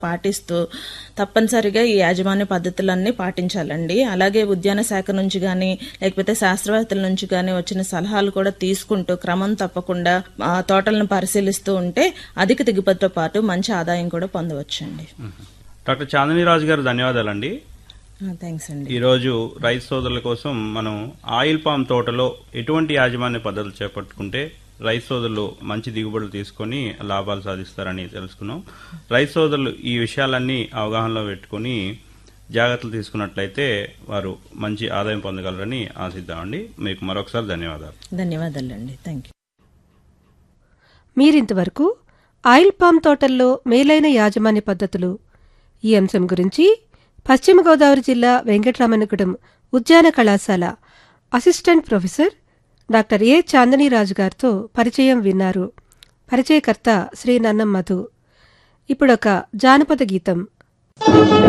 పాటిస్తూ తప్పనిసరిగా ఈ యాజమాన్య పద్ధతులన్నీ పాటించాలండి అలాగే ఉద్యాన శాఖ నుంచి గాని లేకపోతే శాస్త్రవేత్తల నుంచి గాని వచ్చిన సలహాలు కూడా తీసుకుంటూ క్రమం తప్పకుండా ఆ తోటలను పరిశీలిస్తూ ఉంటే అధిక దిగుబడితో పాటు మంచి ఆదాయం కూడా పొందవచ్చండి డాక్టర్ చాందిని రాజు గారు ధన్యవాదాలండి థ్యాంక్స్ అండి ఈరోజు రైతు సోదరుల కోసం మనం ఆయిల్ పామ్ తోటలో ఎటువంటి యాజమాన్య పద్ధతులు చేపట్టుకుంటే రైతు సోదరులు మంచి దిగుబడులు తీసుకొని లాభాలు సాధిస్తారని తెలుసుకున్నాం రైతు సోదరులు ఈ విషయాలన్నీ అవగాహనలో పెట్టుకొని జాగ్రత్తలు తీసుకున్నట్లయితే వారు మంచి ఆదాయం పొందగలరని ఆశిద్దామండి మీకు మరొకసారి ధన్యవాదాలు ధన్యవాదాలండి థ్యాంక్ యూ మీరింతవరకు ఆయిల్ పామ్ తోటల్లో మేలైన యాజమాన్య పద్ధతులు ఈ అంశం గురించి పశ్చిమ గోదావరి జిల్లా వెంకటరామనగూడెం ఉద్యాన కళాశాల assistant professor doctor A Chandaniraju గారితో పరిచయం విన్నారు పరిచయకర్త శ్రీ నన్నం మధు ఇప్పుడొక జానపద గీతం